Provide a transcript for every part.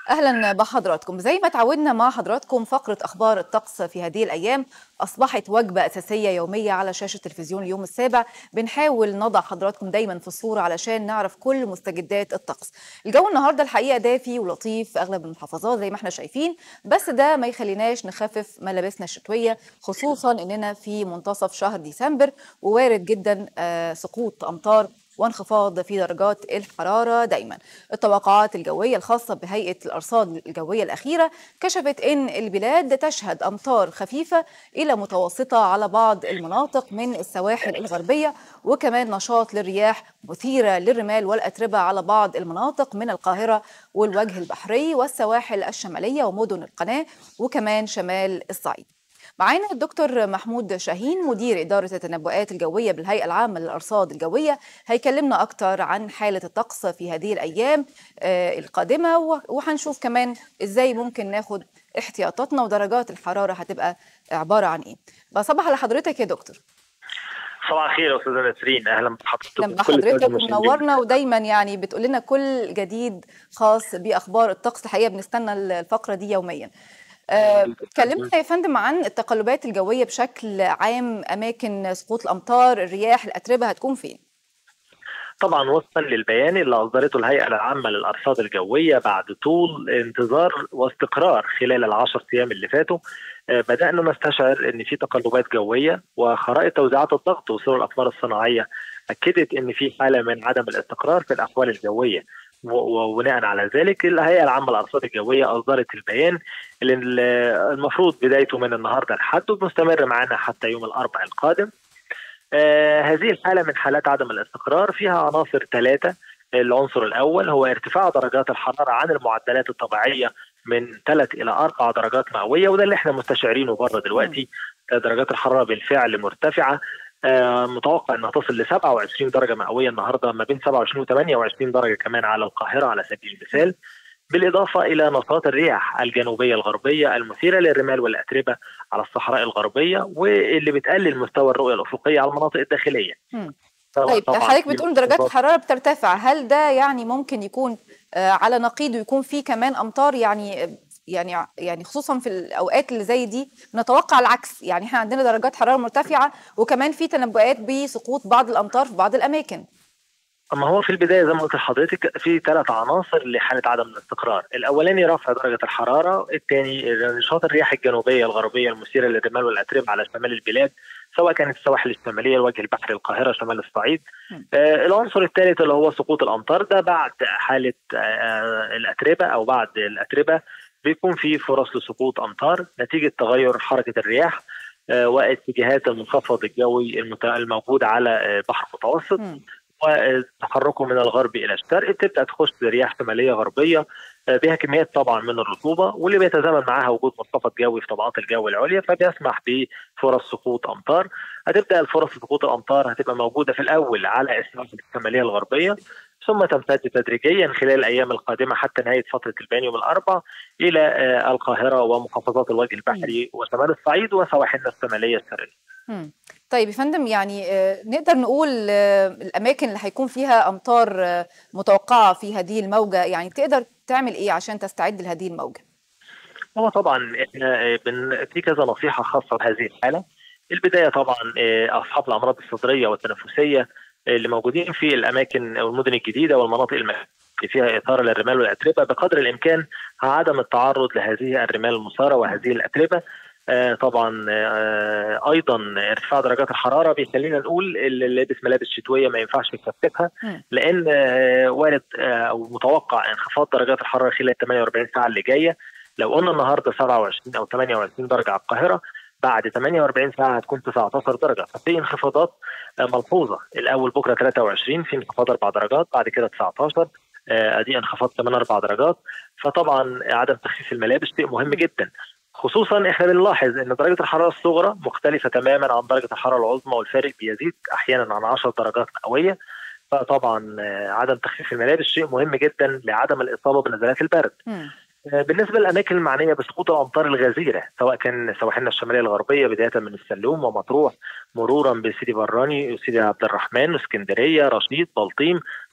اهلا بحضراتكم زي ما تعودنا مع حضراتكم فقره اخبار الطقس في هذه الايام اصبحت وجبه اساسيه يوميه على شاشه تلفزيون اليوم السابع بنحاول نضع حضراتكم دايما في الصوره علشان نعرف كل مستجدات الطقس الجو النهارده الحقيقه دافي ولطيف في اغلب المحافظات زي ما احنا شايفين بس ده ما يخليناش نخفف ملابسنا الشتويه خصوصا اننا في منتصف شهر ديسمبر ووارد جدا آه، سقوط امطار وانخفاض في درجات الحرارة دايما التوقعات الجوية الخاصة بهيئة الأرصاد الجوية الأخيرة كشفت أن البلاد تشهد أمطار خفيفة إلى متوسطة على بعض المناطق من السواحل الغربية وكمان نشاط للرياح مثيرة للرمال والأتربة على بعض المناطق من القاهرة والوجه البحري والسواحل الشمالية ومدن القناة وكمان شمال الصعيد معانا الدكتور محمود شاهين مدير إدارة التنبؤات الجوية بالهيئة العامة للأرصاد الجوية هيكلمنا أكتر عن حالة الطقس في هذه الأيام آه، القادمة وهنشوف كمان إزاي ممكن ناخد احتياطاتنا ودرجات الحرارة هتبقى عبارة عن إيه بصبح على حضرتك يا دكتور صباح الخير يا استاذه نسرين اهلا بحضرتك لما حضرتك منورنا ودايما يعني بتقول لنا كل جديد خاص باخبار الطقس الحقيقه بنستنى الفقره دي يوميا آه، كلمنا يا فندم عن التقلبات الجويه بشكل عام اماكن سقوط الامطار الرياح الاتربه هتكون فين طبعا وفقا للبيان اللي اصدرته الهيئه العامه للارصاد الجويه بعد طول انتظار واستقرار خلال العشر ايام اللي فاتوا آه، بدانا نستشعر ان في تقلبات جويه وخرائط توزيعات الضغط وصول الاقمار الصناعيه اكدت ان في حاله من عدم الاستقرار في الاحوال الجويه وبناء على ذلك الهيئه العامه للارصاد الجويه اصدرت البيان اللي المفروض بدايته من النهارده لحد ومستمر معانا حتى يوم الاربعاء القادم. آه هذه الحاله من حالات عدم الاستقرار فيها عناصر ثلاثه العنصر الاول هو ارتفاع درجات الحراره عن المعدلات الطبيعيه من ثلاث الى اربع درجات مئويه وده اللي احنا مستشعرينه بره دلوقتي درجات الحراره بالفعل مرتفعه آه، متوقع انها تصل ل 27 درجه مئويه النهارده ما بين 27 و 28 درجه كمان على القاهره على سبيل المثال بالاضافه الى نشاط الرياح الجنوبيه الغربيه المثيره للرمال والاتربه على الصحراء الغربيه واللي بتقلل مستوى الرؤيه الافقيه على المناطق الداخليه. طيب حضرتك بتقول درجات الحراره بترتفع هل ده يعني ممكن يكون آه، على نقيض ويكون في كمان امطار يعني يعني يعني خصوصا في الاوقات اللي زي دي نتوقع العكس يعني احنا عندنا درجات حراره مرتفعه وكمان في تنبؤات بسقوط بعض الامطار في بعض الاماكن اما هو في البدايه زي ما قلت لحضرتك في ثلاث عناصر لحاله عدم الاستقرار، الاولاني رفع درجه الحراره، الثاني نشاط الرياح الجنوبيه الغربيه المثيره للرمال والاتربه على شمال البلاد سواء كانت السواحل الشماليه الوجه البحري القاهره شمال الصعيد. آه العنصر الثالث اللي هو سقوط الامطار ده بعد حاله آه الاتربه او بعد الاتربه بيكون في فرص لسقوط امطار نتيجه تغير حركه الرياح آه، واتجاهات المنخفض الجوي الموجود على آه، بحر المتوسط وتحركه من الغرب الى الشرق بتبدا تخش رياح شماليه غربيه آه، بها كميات طبعا من الرطوبه واللي بيتزامن معها وجود منخفض جوي في طبقات الجو العليا فبيسمح بفرص سقوط امطار هتبدا الفرص سقوط الامطار هتبقى موجوده في الاول على السواحل الشماليه الغربيه ثم تمتد تدريجيا خلال الايام القادمه حتى نهايه فتره البان يوم الاربعاء الى آه، القاهره ومحافظات الوجه البحري وشمال الصعيد وسواحلنا الشماليه الشرقيه. طيب يا فندم يعني آه، نقدر نقول آه، الاماكن اللي هيكون فيها امطار متوقعه في هذه الموجه يعني تقدر تعمل ايه عشان تستعد لهذه الموجه؟ هو طبعا احنا في كذا نصيحه خاصه بهذه الحاله. البدايه طبعا اصحاب الامراض الصدريه والتنفسيه اللي موجودين في الاماكن او المدن الجديده والمناطق اللي فيها اثاره للرمال والاتربه بقدر الامكان عدم التعرض لهذه الرمال المثاره وهذه الاتربه آه طبعا آه ايضا ارتفاع درجات الحراره بيخلينا نقول اللي لابس ملابس شتويه ما ينفعش يكثفها لان آه وارد او متوقع انخفاض درجات الحراره خلال 48 ساعه اللي جايه لو قلنا النهارده 27 او 28 درجه على القاهره بعد 48 ساعه هتكون 19 درجه ففي انخفاضات ملحوظه الاول بكره 23 في انخفاض اربع درجات بعد كده 19 ادي انخفاض كمان اربع درجات فطبعا عدم تخفيف الملابس شيء مهم جدا خصوصا احنا بنلاحظ ان درجه الحراره الصغرى مختلفه تماما عن درجه الحراره العظمى والفارق بيزيد احيانا عن 10 درجات مئويه فطبعا عدم تخفيف الملابس شيء مهم جدا لعدم الاصابه بنزلات البرد. آه، بالنسبه للاماكن المعنيه بسقوط الامطار الغزيره سواء كان سواحلنا الشماليه الغربيه بدايه من السلوم ومطروح مرورا بسيدي براني وسيدي عبد الرحمن واسكندريه رشيد بلطيم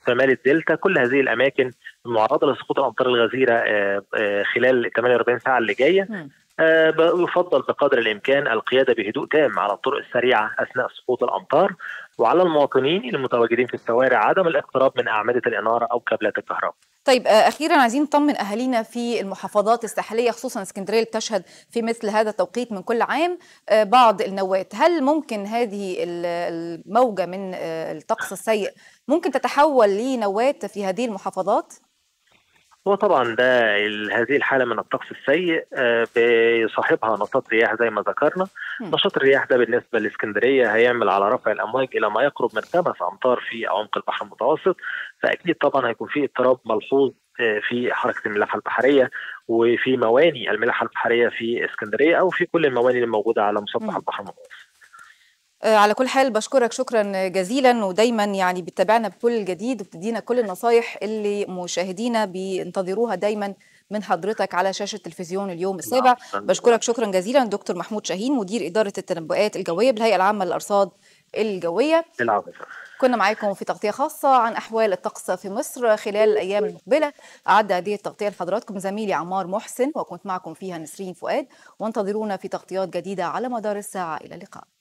شمال الدلتا كل هذه الاماكن معرضه لسقوط الامطار الغزيره خلال 48 ساعه اللي جايه يفضل بقدر الامكان القياده بهدوء تام على الطرق السريعه اثناء سقوط الامطار وعلى المواطنين المتواجدين في الشوارع عدم الاقتراب من اعمده الاناره او كابلات الكهرباء. طيب اخيرا عايزين نطمن اهالينا في المحافظات الساحليه خصوصا اسكندريه اللي بتشهد في مثل هذا التوقيت من كل عام بعض النوات، هل ممكن هذه الموجه من الطقس السيء ممكن تتحول لنوات في هذه المحافظات؟ هو طبعا ده هذه الحاله من الطقس السيء بيصاحبها نشاط رياح زي ما ذكرنا نشاط الرياح ده بالنسبه لاسكندريه هيعمل على رفع الامواج الى ما يقرب من خمس امتار في عمق البحر المتوسط فاكيد طبعا هيكون في اضطراب ملحوظ في حركه الملاحه البحريه وفي مواني الملاحه البحريه في اسكندريه او في كل المواني الموجوده على مسطح البحر المتوسط على كل حال بشكرك شكرا جزيلا ودايما يعني بتتابعنا بكل جديد وبتدينا كل النصايح اللي مشاهدينا بينتظروها دايما من حضرتك على شاشه تلفزيون اليوم السابع بشكرك شكرا جزيلا دكتور محمود شاهين مدير اداره التنبؤات الجويه بالهيئه العامه للارصاد الجويه العفو كنا معاكم في تغطيه خاصه عن احوال الطقس في مصر خلال الايام المقبله اعد هذه التغطيه لحضراتكم زميلي عمار محسن وكنت معكم فيها نسرين فؤاد وانتظرونا في تغطيات جديده على مدار الساعه الى اللقاء